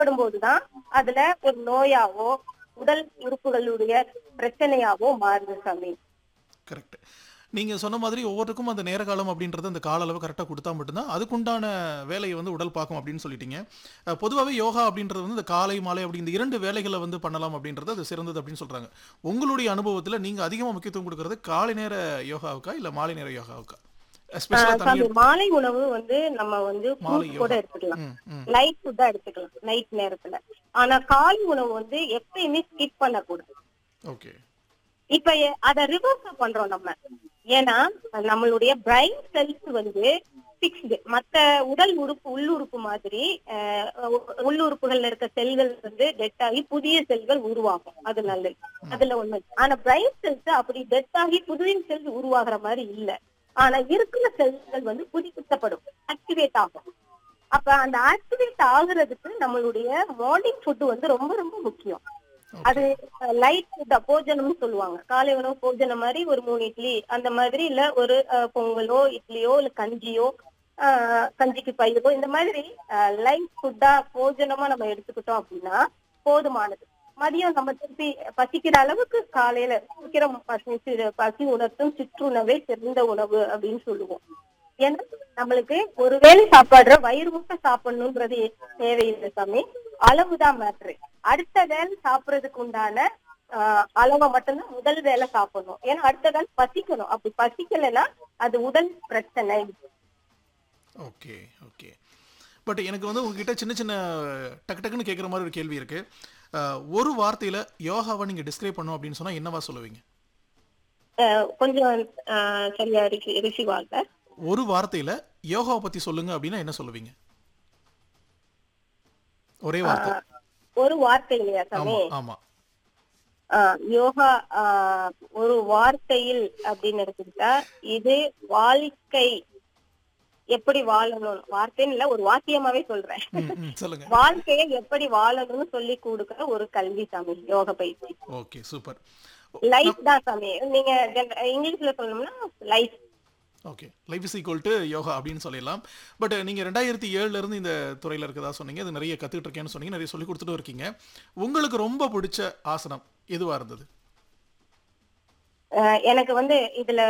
ஏற்படும் போதுதான் அதுல ஒரு நோயாவோ உடல் உறுப்புகளுடைய பிரச்சனையாவோ மாறுது சாமி கரெக்ட் நீங்க சொன்ன மாதிரி ஒவ்வொருக்கும் அந்த நேர காலம் அப்படின்றது அந்த கால அளவு கரெக்டாக கொடுத்தா மட்டும்தான் அதுக்குண்டான வேலையை வந்து உடல் பார்க்கும் அப்படின்னு சொல்லிட்டீங்க அஹ், பொதுவாகவே யோகா அப்படின்றது வந்து இந்த காலை மாலை அப்படி இந்த இரண்டு வேலைகளை வந்து பண்ணலாம் அப்படின்றது அது சிறந்தது அப்படின்னு சொல்றாங்க உங்களுடைய அனுபவத்துல நீங்க அதிகமாக முக்கியத்துவம் கொடுக்கறது காலை நேர யோகாவுக்கா இல்ல மாலை நேர யோகாவுக்கா எஸ்பெஷலாக சாமி தண்ணீர் மாலை உணவு வந்து நம்ம வந்து மாலை fruit கூட யோகா. எடுத்துக்கலாம் ம் ம் லைட் ஃபுட்டா எடுத்துக்கலாம் நைட் நேரத்துல ஆனா காலை உணவு வந்து எப்பயுமே ஸ்கிப் பண்ணக்கூடாது ஓகே இப்ப எ- அத ரிவர்ஸ் பண்றோம் நம்ம ஏன்னா நம்மளுடைய பிரைன் செல்ஸ் வந்து பிக்ஸ்டு மத்த உடல் உறுப்பு உள்ளுறுப்பு மாதிரி அஹ், உ- உள்ளுறுப்புகள்ல இருக்க செல்கள் வந்து டெட் ஆகி புதிய செல்கள் உருவாகும் அது நல்லது அதுல ஒண்ணு ஆனா பிரைன் செல்ஸ் அப்படி டெட் ஆகி புதிய செல்ஸ் உருவாகுற மாதிரி இல்ல ஆனா இருக்கிற செல்கள் வந்து புதுப்பிக்கப்படும் ஆக்டிவேட் ஆகும் அப்ப அந்த ஆக்டிவேட் ஆகுறதுக்கு நம்மளுடைய மார்னிங் ஃபுட் வந்து ரொம்ப ரொம்ப முக்கியம் அது லைட் ஃபுட் போஜனம்னு சொல்லுவாங்க காலை உணவு போஜனம் மாதிரி ஒரு மூணு இட்லி அந்த மாதிரி இல்ல ஒரு அஹ், பொங்கலோ இட்லியோ இல்ல கஞ்சியோ அஹ், கஞ்சிக்கு பயிரோ இந்த மாதிரி லைட் ஃபுட்டா போஜனமா நம்ம எடுத்துக்கிட்டோம் அப்படின்னா போதுமானது மதியம் நம்ம திருப்பி பசிக்கிற அளவுக்கு காலையில சீக்கிரம் பசி சிறு- பசி உணர்த்தும் சிற்றுணவே சிறந்த உணவு அப்படின்னு சொல்லுவோம் ஏன்னா நம்மளுக்கு ஒருவேளை சாப்பாடுற வயிறு முட்டை சாப்பிடணும்ன்றது தேவையில்லை சாமி அளவுதான் மேட்ரு அடுத்த வேலை சாப்பிடறதுக்கு உண்டான ஆஹ், அளவை மட்டும்தான் முதல் வேலை சாப்பிடணும் ஏன்னா அடுத்த வேலை பசிக்கணும் அப்படி பசிக்கலைன்னா அது உடல் பிரச்சனை ஓகே ஓகே பட் எனக்கு வந்து உங்ககிட்ட சின்ன சின்ன டக்கு டக்குன்னு கேட்குற மாதிரி ஒரு கேள்வி இருக்கு அஹ், ஒரு வார்த்தையில யோகாவை நீங்க டிஸ்கிரைப் பண்ணும் அப்படின்னு சொன்னா என்னவா சொல்லுவீங்க ஆஹ், கொஞ்சம் ஆஹ், சரியா ரிசி ரிசீவ் ஆகல ஒரு வார்த்தையில யோகாவை பத்தி சொல்லுங்க அப்படின்னா என்ன சொல்லுவீங்க ஒரே வார்த்தை ஆஹ், ஒரு வார்த்தை இல்லையா சாமி ஆமா ஆமா ஆஹ், யோகா ஆஹ், ஒரு வார்த்தையில் அப்படின்னு எடுத்துக்கிட்டா இது வாழ்க்கை எப்படி வாழணும் வார்த்தைன்னு இல்ல ஒரு வாக்கியமாவே சொல்றேன் ம், ம், சொல்லுங்க வாழ்க்கையை எப்படி வாழணும்னு சொல்லி கொடுக்கிற ஒரு கல்வி சாமி யோக பயிற்சி ஓகே சூப்பர் லைஃப் தான் சாமி நீங்க gen- இங்கிலீஷ்ல சொல்லணும்னா life okay life is equal to yoga அப்படின்னு சொல்லிடலாம் பட் நீங்கள் ரெண்டாயிரத்தி ஏழுல இருந்து இந்த துறையில் இருக்கதா சொன்னீங்க அது நிறைய கற்றுக்கிட்டு இருக்கேன்னு சொன்னீங்க நிறைய சொல்லி கொடுத்துட்டு இருக்கீங்க உங்களுக்கு ரொம்ப பிடிச்ச ஆசனம் எதுவாக இருந்தது அஹ் எனக்கு வந்து இதுல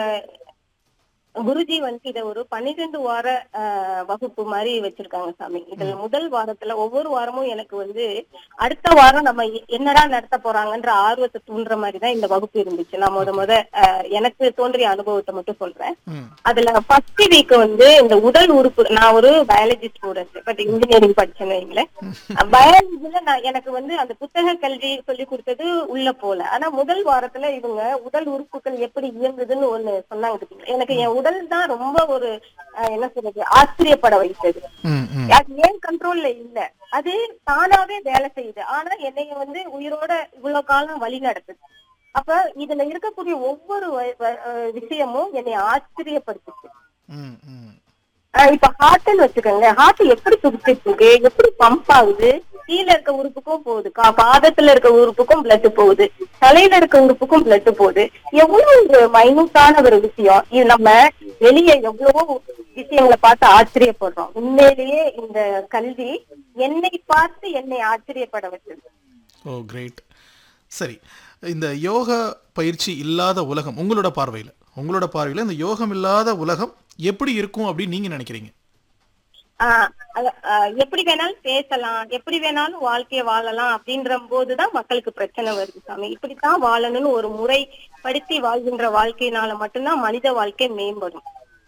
குருஜி வந்து இத ஒரு பன்னிரெண்டு வார அஹ், வகுப்பு மாதிரி வச்சிருக்காங்க சாமி இதுல முதல் வாரத்துல ஒவ்வொரு வாரமும் எனக்கு வந்து அடுத்த வாரம் நம்ம எ- என்னடா நடத்த போறாங்கன்ற ஆர்வத்தை தூண்டுற மாதிரி தான் இந்த வகுப்பு இருந்துச்சு நான் முத முத அஹ், எனக்கு தோன்றிய அனுபவத்தை மட்டும் சொல்றேன் ம் அதுல ஃபர்ஸ்ட் வீக் வந்து இந்த உடல் உறுப்பு நான் ஒரு பயாலஜி ஸ்டூடெண்ட் பட் இன்ஜினியரிங் படிச்சேன்னு வைங்களேன் பயாலஜில நான் எனக்கு வந்து அந்த புத்தக கல்வி சொல்லி கொடுத்தது உள்ள போல ஆனா முதல் வாரத்துல இவங்க உடல் உறுப்புகள் எப்படி இயங்குதுன்னு ஒண்ணு சொன்னாங்க பாத்தீங்களா? எனக்கு என் உடல் தான் ரொம்ப ஒரு அஹ், என்ன சொல்றது ஆச்சரியப்பட வைத்தது ம் ம் அது ஏன் கண்ட்ரோல்ல இல்ல அது தானாவே வேலை செய்யுது ஆனா என்னைய வந்து உயிரோட இவ்வளவு காலம் வழி நடத்துது அப்ப இதுல இருக்கக்கூடிய ஒவ்வொரு வ- வ- அஹ் விஷயமும் என்னை ஆச்சரியப்படுத்துச்சு ம் ம் அஹ் இப்ப ஹார்ட்னு வச்சுக்கோங்க ஹார்ட் எப்படி துடிச்சிட்டு இருக்கு எப்படி பம்ப் ஆகுது கீழ இருக்க உறுப்புக்கும் போகுது கா- பாதத்துல இருக்க உறுப்புக்கும் பிளட் போகுது தலையில இருக்க உறுப்புக்கும் பிளட் போகுது எவ்வளவு ஒரு மைனூட்டான ஒரு விஷயம் இது நம்ம வெளியே எவ்வளவோ விஷயங்களை பார்த்து ஆச்சரியப்படுறோம் உண்மையிலேயே இந்த கல்வி என்னை பார்த்து என்னை ஆச்சரியப்பட வச்சது ஓ கிரேட் சரி இந்த யோகா பயிற்சி இல்லாத உலகம் உங்களோட பார்வையில் உங்களோட பார்வையில் இந்த யோகம் இல்லாத உலகம் எப்படி இருக்கும் அப்படின்னு நீங்கள் நினைக்கிறீங்க ஆஹ் அத- ஆஹ் எப்படி வேணாலும் பேசலாம் எப்படி வேணாலும் வாழ்க்கைய வாழலாம் அப்படின்ற போதுதான் மக்களுக்கு பிரச்சனை வருது சாமி இப்படித்தான் வாழணும்னு ஒரு முறைப்படுத்தி வாழ்கின்ற வாழ்க்கையினால மட்டும்தான் மனித வாழ்க்கை மேம்படும்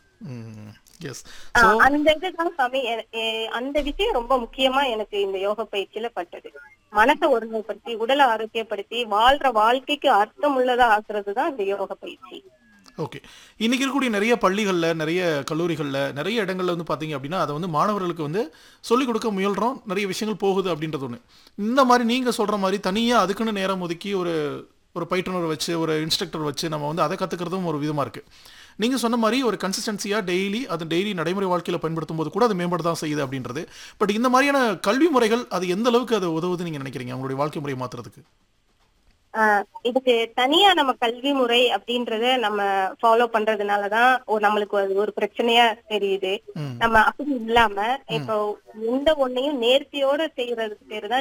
எஸ் ஆஹ் அந்த இதுதான் சாமி எ- எ- அந்த விஷயம் ரொம்ப முக்கியமா எனக்கு இந்த யோக பயிற்சியில பட்டது மனசை ஒருமைப்படுத்தி உடலை ஆரோக்கியப்படுத்தி வாழ்ற வாழ்க்கைக்கு அர்த்தம் உள்ளதா ஆக்குறது தான் இந்த யோக பயிற்சி ஓகே இன்னைக்கு இருக்கக்கூடிய நிறைய பள்ளிகளில் நிறைய கல்லூரிகளில் நிறைய இடங்கள்ல வந்து பார்த்தீங்க அப்படின்னா அதை வந்து மாணவர்களுக்கு வந்து சொல்லிக் கொடுக்க முயல்றோம் நிறைய விஷயங்கள் போகுது அப்படின்றது ஒன்று இந்த மாதிரி நீங்கள் சொல்கிற மாதிரி தனியாக அதுக்குன்னு நேரம் ஒதுக்கி ஒரு ஒரு பயிற்றுனர் வச்சு ஒரு இன்ஸ்ட்ரக்டர் வச்சு நம்ம வந்து அதை கற்றுக்கிறதும் ஒரு விதமாக இருக்குது நீங்கள் சொன்ன மாதிரி ஒரு கன்சிஸ்டன்சியாக டெய்லி அது டெய்லி நடைமுறை வாழ்க்கையில் பயன்படுத்தும் போது கூட அது மேம்பட தான் செய்யுது அப்படின்றது பட் இந்த மாதிரியான கல்வி முறைகள் அது எந்த அளவுக்கு அது உதவுது நீங்கள் நினைக்கிறீங்க உங்களுடைய வாழ்க்கை முறையை மாற்றுறதுக்கு ஆஹ் இதுக்கு தனியா நம்ம கல்வி முறை அப்படின்றத நம்ம ஃபாலோ பண்றதுனாலதான் ஒரு நம்மளுக்கு அது ஒரு பிரச்சனையா தெரியுது ம் நம்ம அப்படி இல்லாம இப்போ எந்த ஒண்ணையும் நேர்த்தியோட செய்யறதுக்கு பேரு தான்